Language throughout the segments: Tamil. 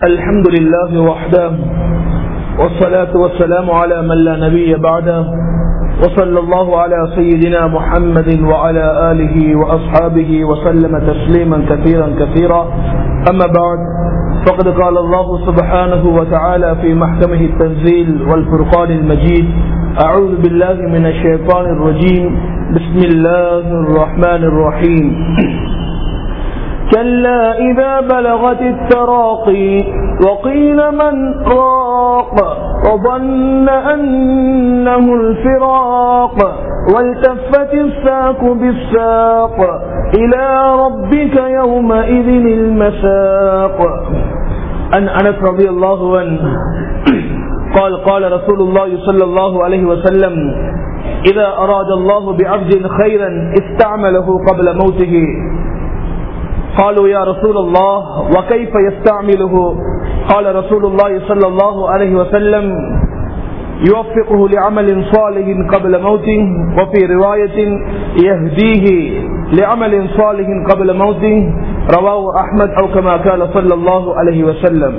الحمد لله وحده والصلاة والسلام على من لا نبي بعده وصلى الله على سيدنا محمد وعلى آله وأصحابه وسلم تسليما كثيرا كثيرا أما بعد فقد قال الله سبحانه وتعالى في محكمه التنزيل والفرقان المجيد أعوذ بالله من الشيطان الرجيم بسم الله الرحمن الرحيم كلا إذا بلغت التراقي وقيل من راق وظن أنه الفراق والتفت الساق بالساق إلى ربك يومئذ المساق أن أنس رضي الله عنه قال قال رسول الله صلى الله عليه وسلم إذا أراد الله بعبد خيرا استعمله قبل موته قالوا يا رسول الله وكيف يستعمله قال رسول الله صلى الله عليه وسلم يوفقه لعمل صالح قبل موته وفي رواية يهديه لعمل صالح قبل موته رواه أحمد أو كما قال صلى الله عليه وسلم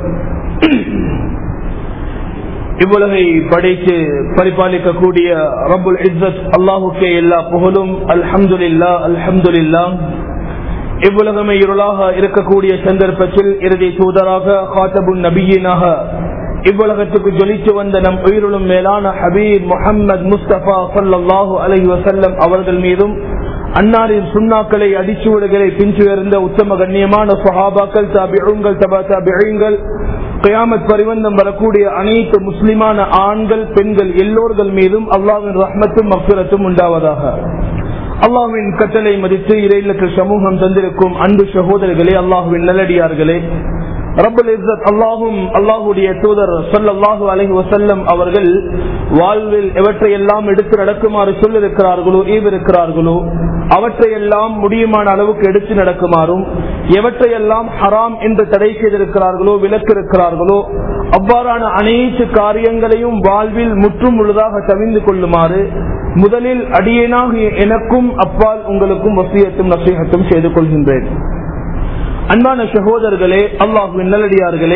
இவ்வுலகை படைத்து பரிபாலிக்கக்கூடிய ரபுல் இஸ்ஸத் அல்லாஹுக்கே எல்லா புகழும் அல்ஹம்துலில்லா அல்ஹம்துலில்லா இவ்வுலகமே இருளாக இருக்கக்கூடிய சந்தர்ப்பத்தில் இறுதி தூதராக காத்தபுன் நபியினாக இவ்வுலகத்துக்கு ஜொலித்து வந்த நம் உயிரிலும் மேலான ஹபீப் முகமது முஸ்தபா சல்லாஹூ அலஹி வசல்லம் அவர்கள் மீதும் அன்னாரின் சுண்ணாக்களை அடிச்சுவடுகளை பின்சுயர்ந்த உத்தம கண்ணியமான சஹாபாக்கள் தாபிழுங்கள் தபா தாபிழுங்கள் கயாமத் பரிவந்தம் வரக்கூடிய அனைத்து முஸ்லிமான ஆண்கள் பெண்கள் எல்லோர்கள் மீதும் அல்லாவின் ரஹ்மத்தும் மக்சுரத்தும் உண்டாவதாக அல்லாஹுவின் கட்டளை மதித்து இறையிலக்கு சமூகம் தந்திருக்கும் அன்பு சகோதரர்களே அல்லாஹுவின் நல்லடியார்களே ரபுல் இஸ்ஸத் அல்லாஹும் அல்லாஹுடைய தூதர் சொல்லல்லாஹு அலஹி வசல்லம் அவர்கள் வாழ்வில் எவற்றையெல்லாம் எடுத்து நடக்குமாறு சொல்லிருக்கிறார்களோ ஈவிருக்கிறார்களோ அவற்றையெல்லாம் முடியுமான அளவுக்கு எடுத்து நடக்குமாறும் எவற்றையெல்லாம் ஹராம் என்று தடை செய்திருக்கிறார்களோ விலக்கிருக்கிறார்களோ அவ்வாறான அனைத்து காரியங்களையும் வாழ்வில் முற்றும் முழுதாக தவிந்து கொள்ளுமாறு முதலில் அடியேனாக எனக்கும் அப்பால் உங்களுக்கும் வசியத்தும் நசீகத்தும் செய்து கொள்கின்றேன் அன்பான சகோதரர்களே அல்லாஹுவின் நல்லடியார்களே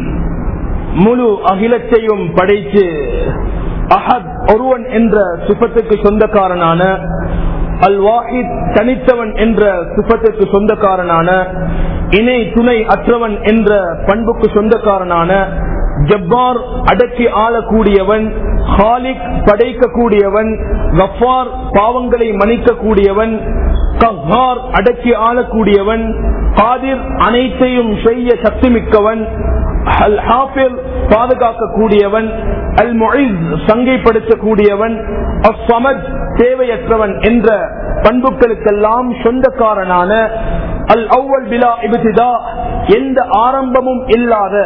முழு அகிலத்தையும் படைத்து அஹத் ஒருவன் என்ற சுபத்துக்கு சொந்தக்காரனான அல் வாஹித் தனித்தவன் என்ற சுபத்துக்கு சொந்தக்காரனான இணை துணை அற்றவன் என்ற பண்புக்கு சொந்தக்காரனான ஜப்பார் அடக்கி ஆளக்கூடியவன் ஹாலிக் படைக்கக்கூடியவன் கஃபார் பாவங்களை மன்னிக்கக்கூடியவன் கஹார் அடக்கி ஆளக்கூடியவன் காதிர் அனைத்தையும் செய்ய சக்தி மிக்கவன் அல் ஹாபிர் பாதுகாக்கக்கூடியவன் அல் மொழிஸ் சங்கைப்படுத்தக்கூடியவன் அசமத் தேவையற்றவன் என்ற பண்புகளுக்கெல்லாம் சொந்தக்காரனான அல் அவ்வல் பிலா இபிதா எந்த ஆரம்பமும் இல்லாத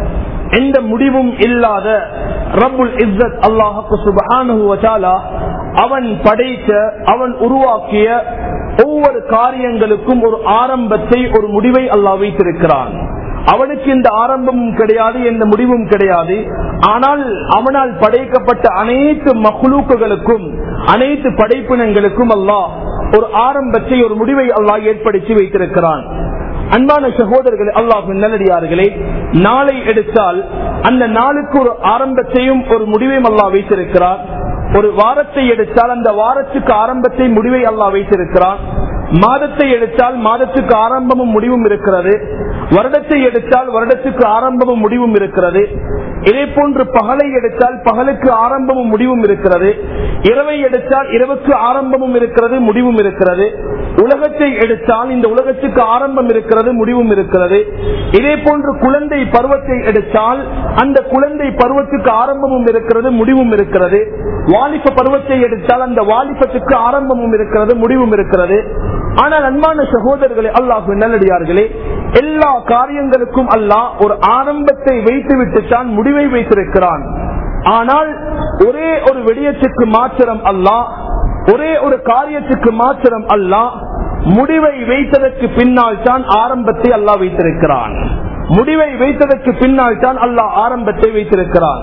எந்த முடிவும் இல்லாத ரபுல் இஸ்ஸத் அல்லாஹு சுபஹானு அவன் படைத்த அவன் உருவாக்கிய ஒவ்வொரு காரியங்களுக்கும் ஒரு ஆரம்பத்தை ஒரு முடிவை அல்லாஹ் வைத்திருக்கிறான் அவனுக்கு இந்த ஆரம்பமும் கிடையாது எந்த முடிவும் கிடையாது ஆனால் அவனால் படைக்கப்பட்ட அனைத்து மகுலூக்குகளுக்கும் அனைத்து படைப்பினங்களுக்கும் அல்லாஹ் ஒரு ஆரம்பத்தை ஒரு முடிவை அல்லாஹ் ஏற்படுத்தி வைத்திருக்கிறான் அன்பான சகோதரர்களே அல்லாஹு நல்லடியார்களே நாளை எடுத்தால் அந்த நாளுக்கு ஒரு ஆரம்பத்தையும் ஒரு முடிவையும் அல்லாஹ் வைத்திருக்கிறார் ஒரு வாரத்தை எடுத்தால் அந்த வாரத்துக்கு ஆரம்பத்தை முடிவை அல்லாஹ் வைத்திருக்கிறான் மாதத்தை எடுத்தால் மாதத்துக்கு ஆரம்பமும் முடிவும் இருக்கிறது வருடத்தை எடுத்தால் வருடத்துக்கு ஆரம்பமும் முடிவும் இருக்கிறது இதே போன்று பகலை எடுத்தால் பகலுக்கு ஆரம்பமும் முடிவும் இருக்கிறது இரவை எடுத்தால் இரவுக்கு ஆரம்பமும் இருக்கிறது முடிவும் இருக்கிறது உலகத்தை எடுத்தால் இந்த உலகத்துக்கு ஆரம்பம் இருக்கிறது முடிவும் இருக்கிறது இதே போன்று குழந்தை பருவத்தை எடுத்தால் அந்த குழந்தை பருவத்துக்கு ஆரம்பமும் இருக்கிறது முடிவும் இருக்கிறது வாலிப பருவத்தை எடுத்தால் அந்த வாலிபத்துக்கு ஆரம்பமும் இருக்கிறது முடிவும் இருக்கிறது ஆனால் அன்பான சகோதரர்களே அல்லாஹு நல்லடியார்களே எல்லா காரியங்களுக்கும் அல்லாஹ் ஒரு ஆரம்பத்தை வைத்துவிட்டு தான் முடிவை வைத்திருக்கிறான் ஆனால் ஒரே ஒரு விடயத்துக்கு மாத்திரம் அல்லாஹ் ஒரே ஒரு காரியத்துக்கு மாத்திரம் அல்லாஹ் முடிவை வைத்ததற்கு பின்னால் தான் ஆரம்பத்தை அல்லாஹ் வைத்திருக்கிறான் முடிவை வைத்ததற்கு பின்னால் தான் அல்லாஹ் ஆரம்பத்தை வைத்திருக்கிறான்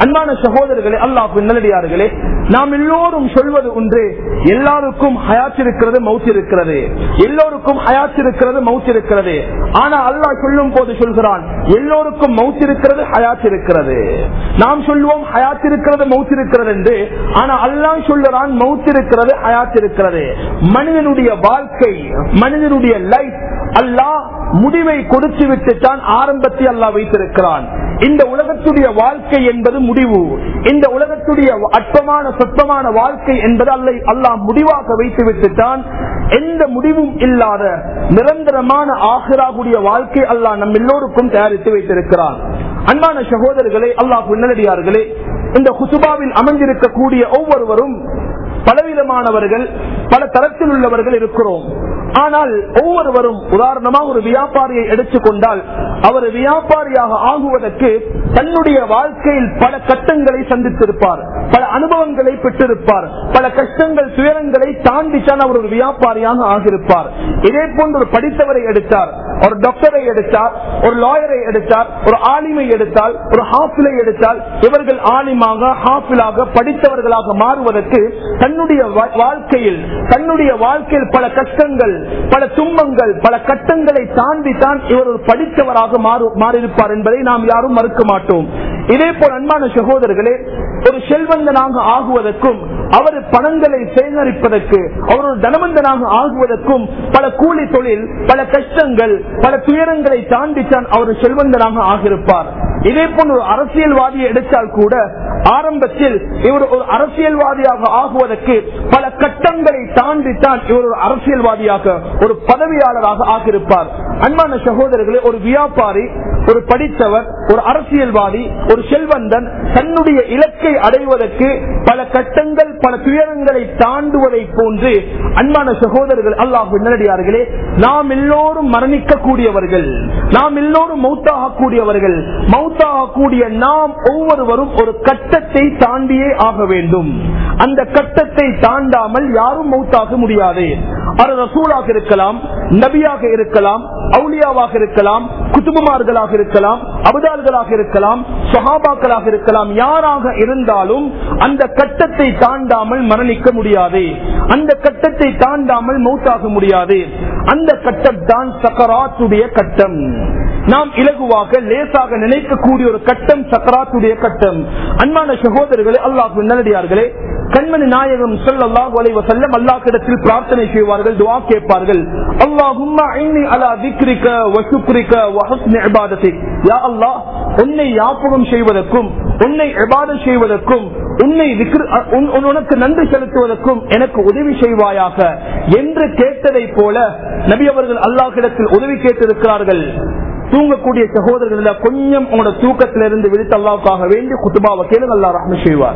அன்பான சகோதரர்களே அல்லாஹ் நல்லடியார்களே நாம் எல்லோரும் சொல்வது ஒன்று எல்லாருக்கும் ஹயாத் இருக்கிறது மவுத் இருக்கிறது எல்லோருக்கும் ஹயாத் இருக்கிறது மவுத் இருக்கிறது ஆனா அல்லாஹ் சொல்லும் போது சொல்கிறான் எல்லோருக்கும் மவுத் இருக்கிறது ஹயாத் இருக்கிறது நாம் சொல்லுவோம் ஹயாத் இருக்கிறது மவுத் இருக்கிறது என்று ஆனா அல்லாஹ் சொல்லுறான் மவுத் இருக்கிறது ஹயாத் இருக்கிறது மனிதனுடைய வாழ்க்கை மனிதனுடைய லைஃப் அல்லாஹ் முடிவை கொடுத்து விட்டு தான் ஆரம்பத்தை அல்லாஹ் வைத்திருக்கிறான் இந்த உலகத்துடைய வாழ்க்கை என்பது முடிவு இந்த உலகத்துடைய அற்பமான சொற்பமான வாழ்க்கை என்பது அல்ல அல்லாஹ் முடிவாக வைத்து விட்டுத்தான் எந்த முடிவும் இல்லாத நிரந்தரமான ஆசிராகுடைய வாழ்க்கை அல்லாஹ் நம் எல்லோருக்கும் தயாரித்து வைத்திருக்கிறான் அன்பான சகோதரர்களே அல்லாஹ் உன்னடியார்களே இந்த குசுபாவில் அமைந்திருக்கக்கூடிய ஒவ்வொருவரும் பலவிதமானவர்கள் பல தரத்தில் உள்ளவர்கள் இருக்கிறோம் ஆனால் ஒவ்வொருவரும் உதாரணமாக ஒரு வியாபாரியை எடுத்துக்கொண்டால் அவர் வியாபாரியாக ஆகுவதற்கு தன்னுடைய வாழ்க்கையில் பல கட்டங்களை சந்தித்திருப்பார் பல அனுபவங்களை பெற்றிருப்பார் பல கஷ்டங்கள் துயரங்களை தாண்டித்தான் அவர் ஒரு வியாபாரியாக ஆகியிருப்பார் இதே போன்று ஒரு படித்தவரை எடுத்தார் ஒரு டாக்டரை எடுத்தார் ஒரு லாயரை எடுத்தார் ஒரு ஆலிமை எடுத்தால் ஒரு ஹாஃபிலை எடுத்தால் இவர்கள் ஆலிமாக ஹாஃபிலாக படித்தவர்களாக மாறுவதற்கு தன்னுடைய வாழ்க்கையில் தன்னுடைய வாழ்க்கையில் பல கஷ்டங்கள் பல துன்பங்கள் பல கட்டங்களை தாண்டி தான் இவர் ஒரு படித்தவராக மாறியிருப்பார் என்பதை நாம் யாரும் மறுக்க மாட்டோம் இதே போல் அன்பான சகோதரர்களே ஒரு செல்வந்தனாக ஆகுவதற்கும் அவர் பணங்களை சேகரிப்பதற்கு அவர் ஒரு தனவந்தனாக ஆகுவதற்கும் பல கூலி தொழில் பல கஷ்டங்கள் பல துயரங்களை தாண்டித்தான் அவர் செல்வந்தனாக ஆகியிருப்பார் இதே போன்ற ஒரு அரசியல்வாதியை எடுத்தால் கூட ஆரம்பத்தில் இவர் ஒரு அரசியல்வாதியாக ஆகுவதற்கு பல கட்டங்களை தாண்டித்தான் இவர் ஒரு அரசியல்வாதியாக ஒரு பதவியாளராக ஆகியிருப்பார் அன்பான சகோதரர்களே ஒரு வியாபாரி ஒரு படித்தவர் ஒரு அரசியல்வாதி ஒரு செல்வந்தன் தன்னுடைய இலக்கை அடைவதற்கு பல கட்டங்கள் பல துயரங்களை தாண்டுவதை போன்று அன்பான சகோதரர்கள் அல்லாஹ் நேரடியார்களே நாம் எல்லோரும் மரணிக்க கூடியவர்கள் நாம் எல்லோரும் மௌத்தாக கூடியவர்கள் மௌத்தாக கூடிய நாம் ஒவ்வொருவரும் ஒரு கட்டத்தை தாண்டியே ஆக வேண்டும் அந்த கட்டத்தை தாண்டாமல் யாரும் மௌத்தாக முடியாது அது ரசூலாக இருக்கலாம் நபியாக இருக்கலாம் அவுலியாவாக இருக்கலாம் குத்துபுமார்களாக இருக்கலாம் அபுதால்களாக இருக்கலாம் சஹாபாக்களாக இருக்கலாம் யாராக இருந்தாலும் அந்த கட்டத்தை தாண்டாமல் மரணிக்க முடியாது அந்த கட்டத்தை தாண்டாமல் மௌத்தாக முடியாது அந்த கட்டம் தான் சக்கராத்துடைய கட்டம் நாம் இலகுவாக லேசாக நினைக்கக்கூடிய ஒரு கட்டம் சக்கராத்துடைய கட்டம் அன்பான சகோதரர்களே அல்லாஹ் நல்லடியார்களே கண்மணி நாயகம் சொல்லல்லாஹு அலைஹி வஸல்லம் அல்லாஹ்விடத்தில் பிரார்த்தனை செய்வார்கள் துஆ கேட்பார்கள் அல்லாஹும்ம இன்னி அலா திக்ரிக வ ஷுக்ரிக வ ஹுஸ்னி இபாதத்திக் யா அல்லாஹ் உன்னை ஞாபகம் செய்வதற்கும் உன்னை இபாதத் செய்வதற்கும் உன்னை விக்ரு- உன்- உன் உனக்கு நன்றி செலுத்துவதற்கும் எனக்கு உதவி செய்வாயாக என்று கேட்டதை போல நபி அவர்கள் அல்லாஹ்விடத்தில் உதவி கேட்டிருக்கிறார்கள் தூங்கக்கூடிய சகோதரர்கள் கொஞ்சம் உங்களோட தூக்கத்திலிருந்து விழித்து அல்லாவுக்காக வேண்டி குத்துபாவை கேளுங்க அல்லா ரஹ்ம செய்வார்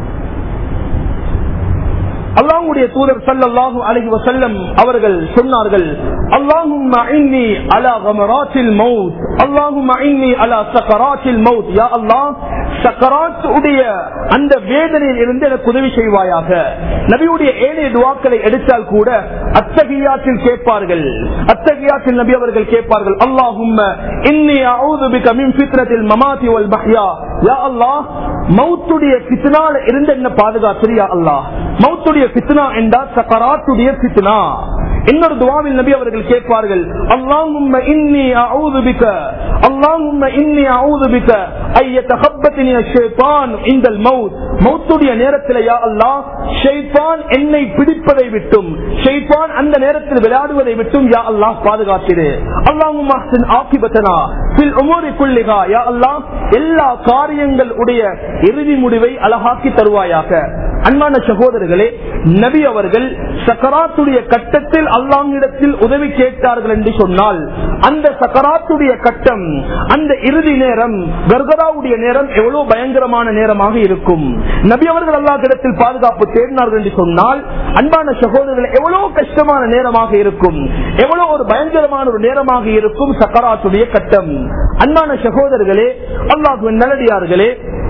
அல்லாஹ்வுடைய தூதர் ஸல்லல்லாஹு அலைஹி வஸல்லம் அவர்கள் சொன்னார்கள் அல்லாஹும்ம இன்னி அலா கமராத்தில் மௌத் அல்லாஹும்ம இன்னி அலா சக்கராத்தில் மௌத் யா அல்லாஹ் சக்கராத் உடைய அந்த வேதனையில் இருந்து எனக்கு உதவி செய்வாயாக நபியுடைய ஏனைய துவாக்களை எடுத்தால் கூட அத்தகையாத்தில் கேட்பார்கள் அத்தகையாத்தில் நபி அவர்கள் கேட்பார்கள் அல்லாஹும்ம இன்னி அஊது பிக மின் ஃபித்ரத்தில் மமாதி வல் மஹ்யா யா அல்லாஹ் மௌத்துடைய ஃபித்னால இருந்து என்ன பாதுகாத்து யா அல்லாஹ் மௌத்துடைய ஃபித்னா என்றால் சக்கராத்துடைய ஃபித்னா இன்னொரு துவாவில் நபி அவர்கள் கேட்பார்கள் அல்லாஹும்ம இன்னி அஊது பிக அல்லாஹும்ம இன்னி அஊது பிக ஐ யதகப்பத்னி அஷ்-ஷைத்தான் இந்தல் மௌத் மௌத்துடைய நேரத்தில் யா அல்லாஹ் ஷைத்தான் என்னை பிடிப்பதை விட்டும் ஷைத்தான் அந்த நேரத்தில் விளையாடுவதை விட்டும் யா அல்லாஹ் பாதுகாத்திரு அல்லாஹும்ம அஹ்சின் ஆகிபத்தனா ஃபில் உமூரி குல்லிஹா யா அல்லாஹ் எல்லா காரியங்கள் உடைய இறுதி முடிவை அழகாக்கி தருவாயாக அன்பான சகோதரர்களே நபி அவர்கள் சக்கராத்துடைய கட்டத்தில் அல்லாங்கிடத்தில் உதவி கேட்டார்கள் என்று சொன்னால் அந்த சக்கராத்துடைய கட்டம் அந்த இறுதி நேரம் கர்கராவுடைய நேரம் எவ்வளவு பயங்கரமான நேரமாக இருக்கும் நபி அவர்கள் அல்லாஹிடத்தில் பாதுகாப்பு தேடினார்கள் என்று சொன்னால் அன்பான சகோதரர்கள் எவ்வளவு கஷ்டமான நேரமாக இருக்கும் எவ்வளவு ஒரு பயங்கரமான ஒரு நேரமாக இருக்கும் சக்கராத்துடைய கட்டம் அன்பான சகோதரர்களே அல்லாஹுவின் நல்லடியார்களே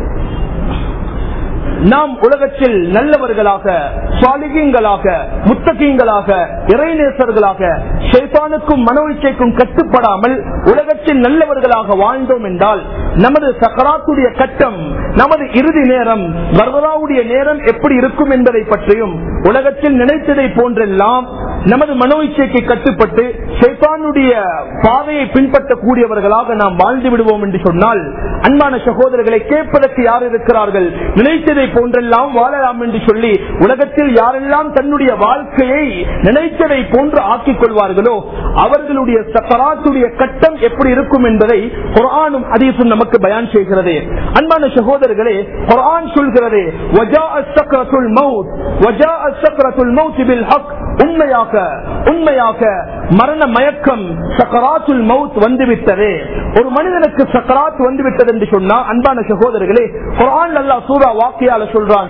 நாம் உலகத்தில் நல்லவர்களாக சுவாலிகங்களாக முத்தகீங்களாக இறைநேசர்களாக ஷைத்தானுக்கும் மனோச்சைக்கும் கட்டுப்படாமல் உலகத்தில் நல்லவர்களாக வாழ்ந்தோம் என்றால் நமது சக்கராத்துடைய கட்டம் நமது இறுதி நேரம் வர்வதாவுடைய நேரம் எப்படி இருக்கும் என்பதை பற்றியும் உலகத்தில் நினைத்ததை போன்றெல்லாம் நமது மனோ இச்சைக்கு கட்டுப்பட்டு ஷைத்தானுடைய பாதையை பின்பற்றக்கூடியவர்களாக நாம் வாழ்ந்து விடுவோம் என்று சொன்னால் அன்பான சகோதரர்களை கேட்பதற்கு யார் இருக்கிறார்கள் நினைத்ததை போன்றெல்லாம் வாழலாம் என்று சொல்லி உலகத்தில் யாரெல்லாம் தன்னுடைய வாழ்க்கையை நினைத்ததை போன்று ஆக்கிக் கொள்வார்களோ அவர்களுடைய சக்கராத்துடைய கட்டம் எப்படி இருக்கும் என்பதை குரானும் அதீசும் நமக்கு பயான் செய்கிறது அன்பான சகோதரர்களே குரான் சொல்கிறது உண்மையாக உண்மையாக மரண மயக்கம் சக்கராத்துல் மவுத் வந்துவிட்டது ஒரு மனிதனுக்கு சக்கராத் வந்துவிட்டது என்று சொன்னா அன்பான சகோதரர்களே குரான் அல்லா சூரா வாக்கியால சொல்றான்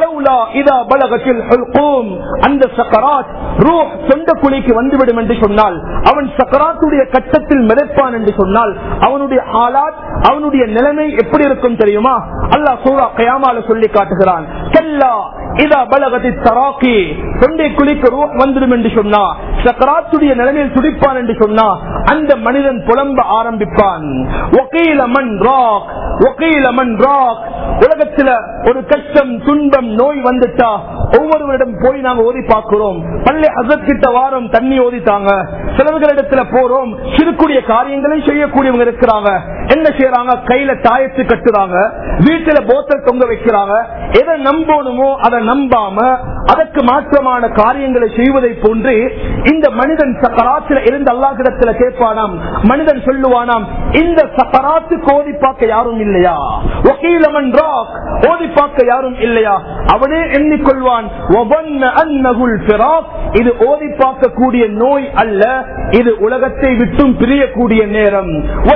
அந்த சக்கராத் ரூஹ் சொந்த குழிக்கு வந்துவிடும் என்று சொன்னால் அவன் சக்கராத்துடைய கட்டத்தில் மிதப்பான் என்று சொன்னால் அவனுடைய ஆலாத் அவனுடைய நிலைமை எப்படி இருக்கும் தெரியுமா அல்லாஹ் சூரா கயாமால சொல்லி காட்டுகிறான் கல்லா இதா பலகதி தராக்கி தொண்டை குளிக்கு ரூஹ் வந்துடும் என்று சொன்னா சக்கராத்துடைய நிலைமையில் துடிப்பான் என்று சொன்னா அந்த மனிதன் புலம்ப ஆரம்பிப்பான் ஒகீல மண் ராக் ஒகீல மண் ராக் உலகத்துல ஒரு கஷ்டம் துன்பம் நோய் வந்துட்டா ஒவ்வொருவரிடம் போய் நாங்க ஓதி பார்க்கிறோம் பள்ளி அசத் கிட்ட வாரம் தண்ணி ஓதித்தாங்க சிலவர்களிடத்துல போறோம் சிறுக்குரிய காரியங்களை செய்யக்கூடியவங்க இருக்கிறாங்க என்ன செய்யறாங்க கையில தாயத்து கட்டுறாங்க வீட்டுல போத்தல் தொங்க வைக்கிறாங்க எதை நம்பணுமோ அதை நம்பாம அதற்கு மாற்றமான காரியங்களை செய்வதை போன்று இந்த மனிதன் சக்கராத்துல இருந்து அல்லாஹிடத்துல கேட்பானாம் மனிதன் சொல்லுவானாம் இந்த சக்கராத்து ஓதி பார்க்க யாரும் இல்லையா ஒகீலமன் ராக் ஓதி பார்க்க யாரும் இல்லையா அவனே எண்ணிக்கொள்வான் இது ஓதி பார்க்கக்கூடிய நோய் அல்ல இது உலகத்தை விட்டும் பிரியக்கூடிய நேரம்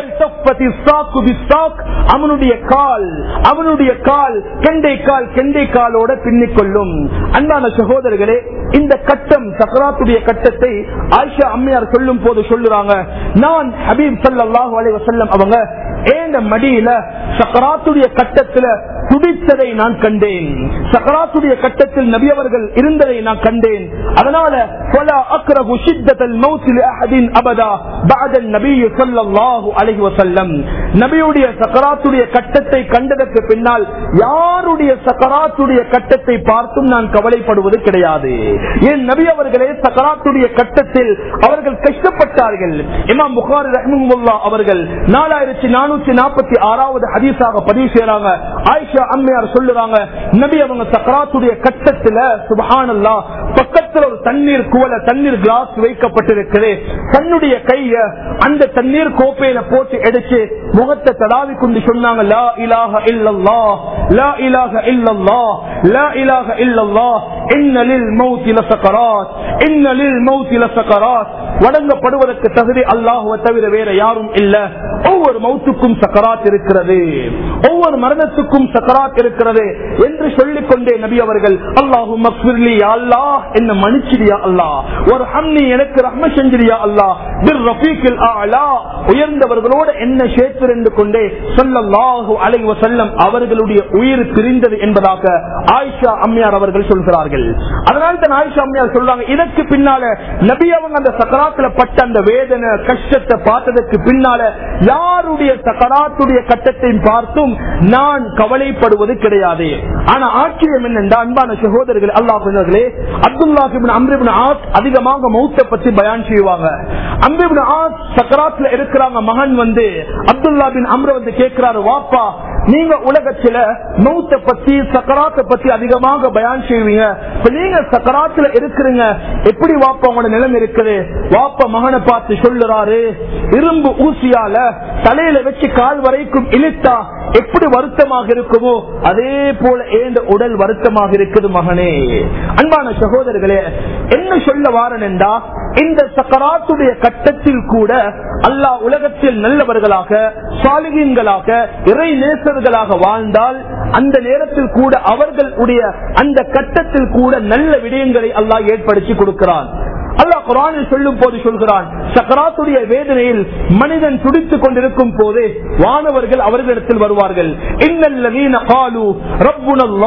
அவனுடைய கால் அவனுடைய கால் கெண்டை கால் கெண்டை காலோட பின்னிக்கொள்ளும் அன்பான சகோதரர்களே இந்த கட்டம் சக்கராத்துடைய கட்டத்தை ஆயிஷா அம்மையார் சொல்லும் போது சொல்லுறாங்க நான் ஹபீப் சல்லாஹூ அலி வசல்லம் அவங்க ஏந்த மடியில சக்கராத்துடைய கட்டத்துல துடித்ததை நான் கண்டேன் சக்கராத்துடைய கட்டத்தில் நபி அவர்கள் இருந்ததை நான் கண்டேன் அதனால பல அக்ரகு சித்தத்தல் மௌத்தில் அஹதின் அபதா பாதன் நபி ஸல்லல்லாஹு அலைஹி வஸல்லம் நபியுடைய சக்கராத்துடைய கட்டத்தை கண்டதற்கு பின்னால் யாருடைய சக்கராத்துடைய கட்டத்தை பார்த்தும் நான் கவலைப்படுவது கிடையாது என் நபி அவர்களே சக்கராத்துடைய கட்டத்தில் அவர்கள் கஷ்டப்பட்டார்கள் இமாம் புகாரி ரஹ்மஹுல்லா அவர்கள் நாலாயிரத்தி நானூத்தி நாற்பத்தி ஆறாவது ஹதீஸாக பதிவு செய்யறாங்க ஆயிஷா அம்மையார் சொல்லுறாங்க நபி அவங்க சக்கராத்துடைய கட்டத்துல சுபஹானல்லா பக்கத்துல ஒரு தண்ணீர் குவல தண்ணீர் கிளாஸ் வைக்கப்பட்டிருக்குது தன்னுடைய கைய அந்த தண்ணீர் கோப்பையில போட்டு எடுத்து முகத்தை தடாவி கொண்டு சொன்னாங்க லா இலாஹ இல்லல்லா லா இலாஹ இல்லல்லா லா இலாஹ இல்லல்லா இன்னலில் மௌத்தி லசகராத் இன்னலில் மௌத்தி லசகராத் வழங்கப்படுவதற்கு தகுதி அல்லாஹுவ தவிர வேற யாரும் இல்ல ஒவ்வொரு மௌத்துக்கும் சக்கராத் இருக்கிறது ஒவ்வொரு மரணத்துக்கும் சக்கராத் இருக்கிறது என்று சொல்லிக் கொண்டே நபி அவர்கள் அல்லாஹு மக்ஃபிர்லி யா அல்லாஹ் என்ன மன்னிச்சிடியா அல்லாஹ் ஒரு ஹம்னி எனக்கு ரஹ்ம செஞ்சிரியா அல்லாஹ் பிர் ரஃபீக்கில் அலா உயர்ந்தவர்களோடு என்ன சேர்த்திருந்து கொண்டே சொல்லல்லாஹு அலைஹி வஸல்லம் அவர்களுடைய உயிர் பிரிந்தது என்பதாக ஆயிஷா அம்மையார் அவர்கள் சொல்கிறார்கள் அதனால தான் ஆயிஷா அம்மையார் சொல்றாங்க இதற்கு பின்னால நபி அவங்க அந்த சக்கராத்துல பட்ட அந்த வேதனை கஷ்டத்தை பார்த்ததற்கு பின்னால யாருடைய சக்கராத்துடைய கட்டத்தை பார்த்தும் நான் கவலைப்படுவது கிடையாது ஆனா ஆச்சரியம் என்னென்றா அன்பான சகோதரர்கள் அல்லாஹர்களே அப்துல்லாஹிபின் அம்ரிபின் ஆஸ் அதிகமாக மௌத்த பத்தி பயான் செய்வாங்க அம்ரிபின் ஆஸ் சக்கராத்துல இருக்கிறாங்க மகன் வந்து அப்துல்லா பின் அம்ர வந்து கேட்கிறாரு வாப்பா நீங்க உலகத்துல மௌத்த பத்தி சக்கராத்த பத்தி அதிகமாக பயான் செய்வீங்க இப்ப நீங்க சக்கராத்துல இருக்கிறீங்க எப்படி வாப்பா உங்களோட நிலம் இருக்குது வாப்பா மகனை பார்த்து சொல்லுறாரு இரும்பு ஊசியால தலையில வச்சு கால் வரைக்கும் இழுத்தா எப்படி வருத்தமாக இருக்குமோ அதே போல ஏந்த உடல் வருத்தமாக இருக்குது மகனே அன்பான சகோதரர்களே என்ன சொல்ல வாரன் என்றா இந்த சக்கராத்துடைய கட்டத்தில் கூட அல்லாஹ் உலகத்தில் நல்லவர்களாக சாலிகீன்களாக இறை நேசர்களாக வாழ்ந்தால் அந்த நேரத்தில் கூட அவர்களுடைய அந்த கட்டத்தில் கூட நல்ல விடயங்களை அல்லாஹ் ஏற்படுத்தி கொடுக்கிறான் அல்லாஹ் குரானில் சொல்லும் போது சொல்கிறான் சக்கராத்துடைய வேதனையில் மனிதன் துடித்துக் கொண்டிருக்கும் போது வானவர்கள் அவர்களிடத்தில் வருவார்கள் இன்னல்லதீன காலு ரப்புனல்லாஹ்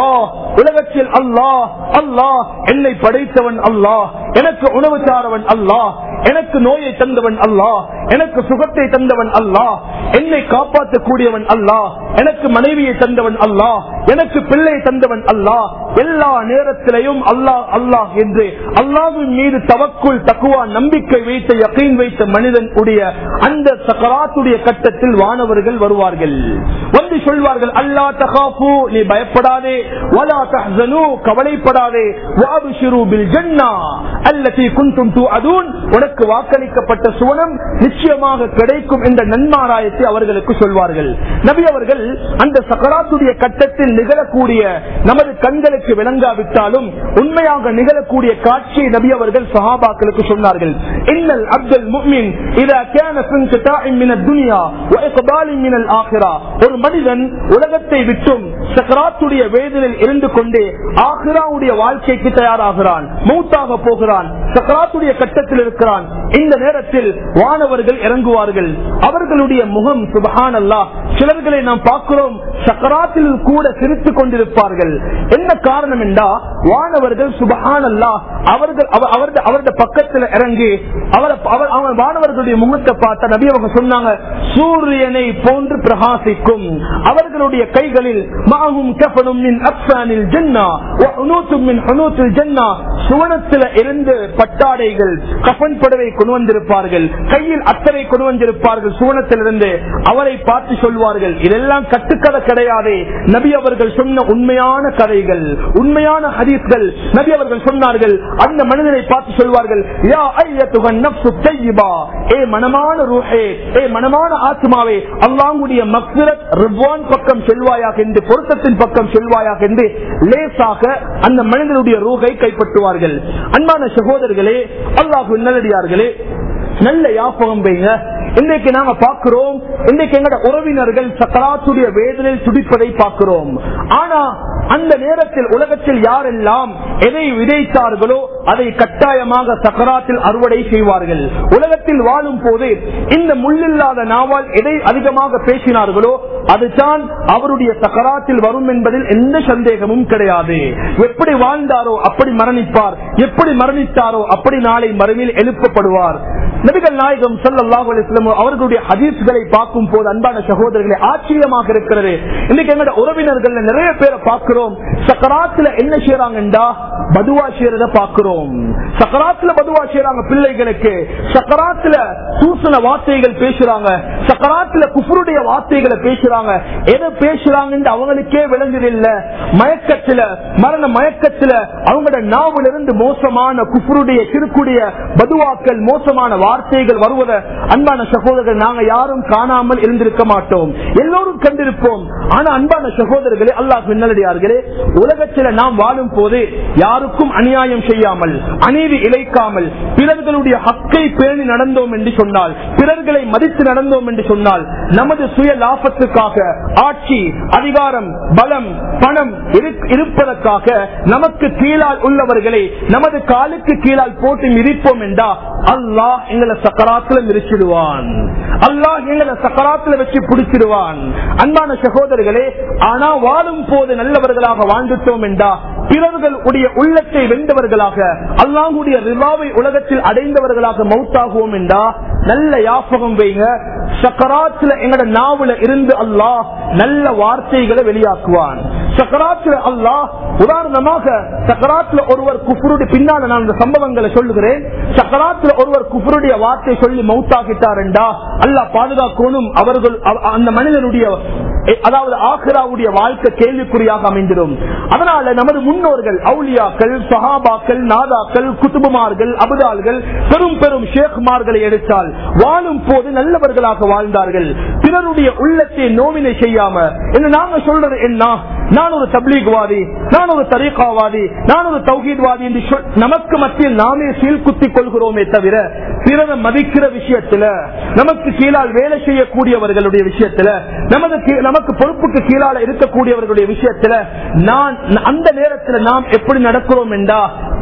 உலகத்தில் அல்லாஹ் அல்லாஹ் என்னை படைத்தவன் அல்லாஹ் எனக்கு உணவு சாரவன் அல்லாஹ் எனக்கு நோயை தந்தவன் அல்லாஹ் எனக்கு சுகத்தை தந்தவன் அல்லாஹ் என்னை காப்பாற்றக்கூடியவன் அல்லாஹ் எனக்கு மனைவியை தந்தவன் அல்லாஹ் எனக்கு பிள்ளை தந்தவன் அல்லாஹ் எல்லா நேரத்திலையும் அல்லாஹ் அல்லாஹ் என்று அல்லாஹின் மீது தவக்குள் தக்குவா நம்பிக்கை வைத்த யக்கீன் வைத்த மனிதன் உடைய அந்த சக்கராத்துடைய கட்டத்தில் வானவர்கள் வருவார்கள் வந்து சொல்வார்கள் அல்லா தகாஃபு நீ பயப்படாதே வலா தஹ்சனு கவலைப்படாதே வாபிஷிரு பில் ஜன்னா அல்லதி குன்தும் துஅதூன் உனக்கு வாக்களிக்கப்பட்ட சுவனம் நிச்சயமாக கிடைக்கும் என்ற நன்மாராயத்தை அவர்களுக்கு சொல்வார்கள் நபி அவர்கள் அந்த சக்கராத்துடைய கட்டத்தில் நிகழக்கூடிய நமது கண்களுக்கு விளங்காவிட்டாலும் உண்மையாக நிகழக்கூடிய காட்சியை நபி அவர்கள் சஹாபாக்களுக்கு சொன்னார்கள் இன்னல் அப்துல் முஃமின் இதா كان في انقطاع من الدنيا واقبال من الاخره ஒரு மனிதன் உலகத்தை விட்டும் சக்கராத்துடைய வேதனில் இருந்து கொண்டே ஆஹிராவுடைய வாழ்க்கைக்கு தயாராகிறான் மௌத்தாக போகிறான் சக்கராத்துடைய கட்டத்தில் இருக்கிறான் இந்த நேரத்தில் வானவர்கள் இறங்குவார்கள் அவர்களுடைய முகம் சுபஹான் அல்லா சிலர்களை நாம் பார்க்கிறோம் சக்கராத்தில் கூட சிரித்துக் கொண்டிருப்பார்கள் என்ன காரணம் என்றா வானவர்கள் சுபஹான் அல்லா அவர்கள் அவ- அவரது அவரது பக்கத்தில் இறங்கி அவர் அவர் அவர் வானவர்களுடைய முகத்தை பார்த்த நபி அவங்க சொன்னாங்க சூரியனை போன்று பிரகாசிக்கும் அவர்களுடைய கைகளில் மாகும் கஃபனும் மின் அப்சானில் ஜன்னா வஹுனூத்தும் மின் ஹுனூத்தில் ஜன்னா சுவனத்தில இருந்து பட்டாடைகள் கஃபன் புடவை கொண்டு வந்திருப்பார்கள் கையில் அத்தனை கொண்டு வந்திருப்பார்கள் சுவனத்திலிருந்து அவரை பார்த்து சொல்வார்கள் இதெல்லாம் கட்டுக்கதை கிடையாது நபி அவர்கள் சொன்ன உண்மையான கதைகள் உண்மையான ஹதீஸ்கள் நபி அவர்கள் சொன்னார்கள் அந்த மனிதனை பார்த்து சொல்வார்கள் யா ஐயத்துகன் நப்சு தையிபா ஏ மனமான ரூஹே ஏ மனமான ஆத்மாவே அல்லாங்குடைய மக்ரத் ரிவான் பக்கம் செல்வாயாக என்று பொருத்தத்தின் பக்கம் செல்வாயாக என்று லேசாக அந்த மனிதனுடைய ரூகை கைப்பற்றுவார்கள் அன்பான சகோதரர்களே அல்லாஹு நல்லடியார்களே நல்ல யாபகம் வைங்க இன்றைக்கு நாங்க பார்க்கிறோம் இன்றைக்கு எங்கட உறவினர்கள் சக்கராத்துடைய வேதனையில் துடிப்பதை பார்க்கிறோம் ஆனா அந்த நேரத்தில் உலகத்தில் யாரெல்லாம் எதை விதைத்தார்களோ அதை கட்டாயமாக சக்கராத்தில் அறுவடை செய்வார்கள் உலகத்தில் வாழும் போது இந்த முள்ளில்லாத நாவால் எதை அதிகமாக பேசினார்களோ அதுதான் அவருடைய சக்கராத்தில் வரும் என்பதில் எந்த சந்தேகமும் கிடையாது எப்படி வாழ்ந்தாரோ அப்படி மரணிப்பார் எப்படி மரணித்தாரோ அப்படி நாளை மறுமையில் எழுப்பப்படுவார் நபிகள் நாயகம் ஸல்லல்லாஹு அலைஹி வஸல்லம் அவர்களுடைய ஹதீஸ்களை பார்க்கும் போது அன்பான சகோதரர்களே ஆச்சரியமாக இருக்கிறது இன்னைக்கு எங்களோட உறவினர்கள் நிறைய பேரை பார்க்கிறோம் சக்கராத்துல என்ன செய்யறாங்கண்டா பதுவா செய்யறத பார்க்கிறோம் சக்கராத்துல பதுவா செய்யறாங்க பிள்ளைகளுக்கு சக்கராத்துல தூசண வார்த்தைகள் பேசுறாங்க சக்கராத்துல குஃபருடைய வார்த்தைகளை பேசுறாங்க எதை பேசுறாங்கன்னு அவங்களுக்கே விளங்குதில்ல மயக்கத்துல மரண மயக்கத்துல அவங்களோட நாவல இருந்து மோசமான குஃபருடைய கிருக்குடைய பதுவாக்கள் மோசமான வார்த்தைகள் வருவத அன்பான சகோதரர்கள் நாங்க யாரும் காணாமல் இருந்திருக்க மாட்டோம் எல்லோரும் கண்டிருப்போம் ஆனா அன்பான சகோதரர்களே அல்லாஹ் நல்லடியார்களே உலகத்தில் நாம் வாழும் போது யாருக்கும் அநியாயம் செய்யாமல் அநீதி இழைக்காமல் பிறர்களுடைய ஹக்கை பேணி நடந்தோம் என்று சொன்னால் பிறர்களை மதித்து நடந்தோம் என்று சொன்னால் நமது சுய லாபத்துக்காக ஆட்சி அதிகாரம் பலம் பணம் இரு- இருப்பதற்காக நமக்கு கீழால் உள்ளவர்களை நமது காலுக்கு கீழால் போட்டு மிதிப்போம் என்றா அல்லாஹ் எங்களை சக்கராத்துல மிதிச்சிடுவான் அல்லாஹ் எங்களை சக்கராத்துல வச்சு பிடிச்சிடுவான் அன்பான சகோதரர்களே ஆனா வாழும் போது நல்லவர்களாக வாழ்ந்துட்டோம் என்றா பிறர்கள் உடைய உள்ளத்தை வென்றவர்களாக அல்லாஹுடைய ரிவாவை உலகத்தில் அடைந்தவர்களாக மௌத்தாகுவோம் என்றா நல்ல யாபகம் வைங்க சக்கராத்துல எங்கட நாவல இருந்து அல்லாஹ் நல்ல வார்த்தைகளை வெளியாக்குவான் சக்கராத்துல அல்லாஹ் உதாரணமாக சக்கராத்துல ஒருவர் குஃபருடைய பின்னால நான் இந்த சம்பவங்களை சொல்லுகிறேன் சக்கராத்துல ஒருவர் குஃபருடைய வார்த்தை சொல்லி மௌத்தாகிட்டாருண்டா அல்லாஹ் பாதுகாக்கணும் அவர்கள் அவ- அந்த மனிதனுடைய எ- அதாவது ஆஹிராவுடைய வாழ்க்கை கேள்விக்குறியாக அமைந்திடும் அதனால நமது முன்னோர்கள் அவுலியாக்கள் சஹாபாக்கள் நாதாக்கள் குத்துபுமார்கள் அபுதால்கள் பெரும் பெரும் ஷேக்மார்களை எடுத்தால் வாழும் போது நல்லவர்களாக வாழ்ந்தார்கள் பிறருடைய உள்ளத்தை நோவினை செய்யாம என்ன நாங்க சொல்றது என்ன நான் ஒரு தப்லீக்வாதி நான் ஒரு தரீகாவாதி நான் ஒரு தௌஹீத்வாதி என்று சொல்- நமக்கு மத்தியில் நாமே சீல் குத்திக் கொள்கிறோமே தவிர பிறரை மதிக்கிற விஷயத்துல நமக்கு கீழால் வேலை செய்யக்கூடியவர்களுடைய விஷயத்துல நமது கீ- நமக்கு பொறுப்புக்கு கீழால இருக்கக்கூடியவர்களுடைய விஷயத்துல நான் அந்த நேரத்தில் நாம் எப்படி நடக்கிறோம் என்றா